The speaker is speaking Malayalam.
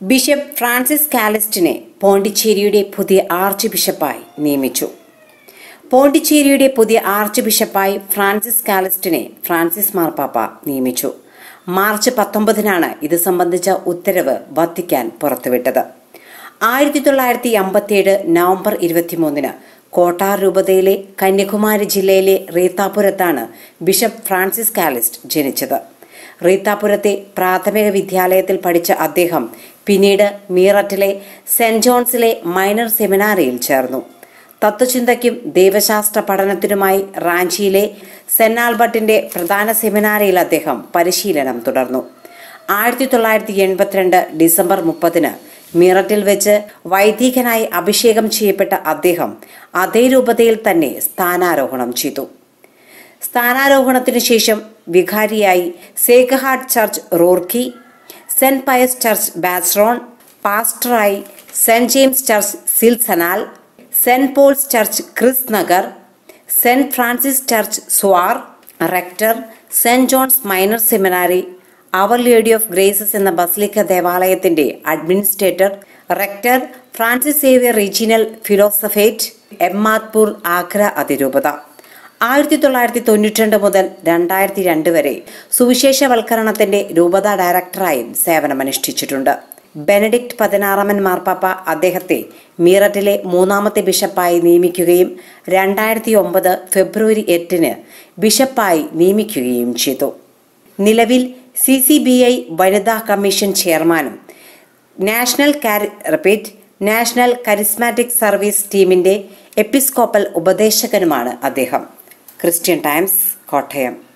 ബിഷപ്പ് ഫ്രാൻസിസ് കാലിസ്റ്റിനെ പോണ്ടിച്ചേരിയുടെ പുതിയ ആർച്ച് ബിഷപ്പായി നിയമിച്ചു പോണ്ടിച്ചേരിയുടെ പുതിയ ആർച്ച് ബിഷപ്പായി ഫ്രാൻസിസ് കാലിസ്റ്റിനെ ഫ്രാൻസിസ് മാർപ്പാപ്പ നിയമിച്ചു മാർച്ച് പത്തൊമ്പതിനാണ് ഇത് സംബന്ധിച്ച ഉത്തരവ് വത്തിക്കാൻ പുറത്തുവിട്ടത് ആയിരത്തി തൊള്ളായിരത്തി അമ്പത്തിയേഴ് നവംബർ ഇരുപത്തിമൂന്നിന് കോട്ടാർ രൂപതയിലെ കന്യാകുമാരി ജില്ലയിലെ റീത്താപുരത്താണ് ബിഷപ്പ് ഫ്രാൻസിസ് കാലിസ്റ്റ് ജനിച്ചത് റീത്താപുരത്തെ പ്രാഥമിക വിദ്യാലയത്തിൽ പഠിച്ച അദ്ദേഹം പിന്നീട് മീററ്റിലെ സെന്റ് ജോൺസിലെ മൈനർ സെമിനാരിയിൽ ചേർന്നു തത്വചിന്തയ്ക്കും ദൈവശാസ്ത്ര പഠനത്തിനുമായി റാഞ്ചിയിലെ സെന്റ് ആൽബർട്ടിന്റെ പ്രധാന സെമിനാരിയിൽ അദ്ദേഹം പരിശീലനം തുടർന്നു ആയിരത്തി തൊള്ളായിരത്തി എൺപത്തിരണ്ട് ഡിസംബർ മുപ്പതിന് മീററ്റിൽ വെച്ച് വൈദികനായി അഭിഷേകം ചെയ്യപ്പെട്ട അദ്ദേഹം അതേ രൂപതയിൽ തന്നെ സ്ഥാനാരോഹണം ചെയ്തു സ്ഥാനാരോഹണത്തിനു ശേഷം വികാരിയായി sacred heart church Roorkee saint Pius church ബാസ്ട്രോൺ പാസ്റ്ററായി സെന്റ് ജെയിംസ് ചർച്ച് സിൽസനാൽ സെന്റ് പോൾസ് ചർച്ച് ക്രിസ് നഗർ സെന്റ് ഫ്രാൻസിസ് ചർച്ച് സ്വാർ rector saint John's minor seminary our lady of graces എന്ന ബസ്ലിക്ക ദേവാലയത്തിന്റെ administrator rector Francis Xavier regional philosophate എമ്മാത്പൂർ ആഗ്ര അതിരൂപത ആയിരത്തി തൊള്ളായിരത്തി തൊണ്ണൂറ്റി രണ്ട് മുതൽ രണ്ടായിരത്തി രണ്ട് വരെ സുവിശേഷവൽക്കരണത്തിന്റെ രൂപത ഡയറക്ടറായും സേവനമനുഷ്ഠിച്ചിട്ടുണ്ട് ബെനഡിക്ട് പതിനാറാമൻ മാർപ്പാപ്പ അദ്ദേഹത്തെ മീററ്റിലെ മൂന്നാമത്തെ ബിഷപ്പായി നിയമിക്കുകയും രണ്ടായിരത്തി ഒമ്പത് ഫെബ്രുവരി എട്ടിന് ബിഷപ്പായി നിയമിക്കുകയും ചെയ്തു നിലവിൽ സി സി ബി ഐ വനിതാ കമ്മീഷൻ ചെയർമാനും നാഷണൽ കാരി റിപ്പീറ്റ് നാഷണൽ കരിസ്മാറ്റിക് സർവീസ് ടീമിന്റെ എപ്പിസ്കോപ്പൽ ഉപദേശകനുമാണ് അദ്ദേഹം ക്രിസ്ത്യൻ ടൈംസ് കോട്ടയം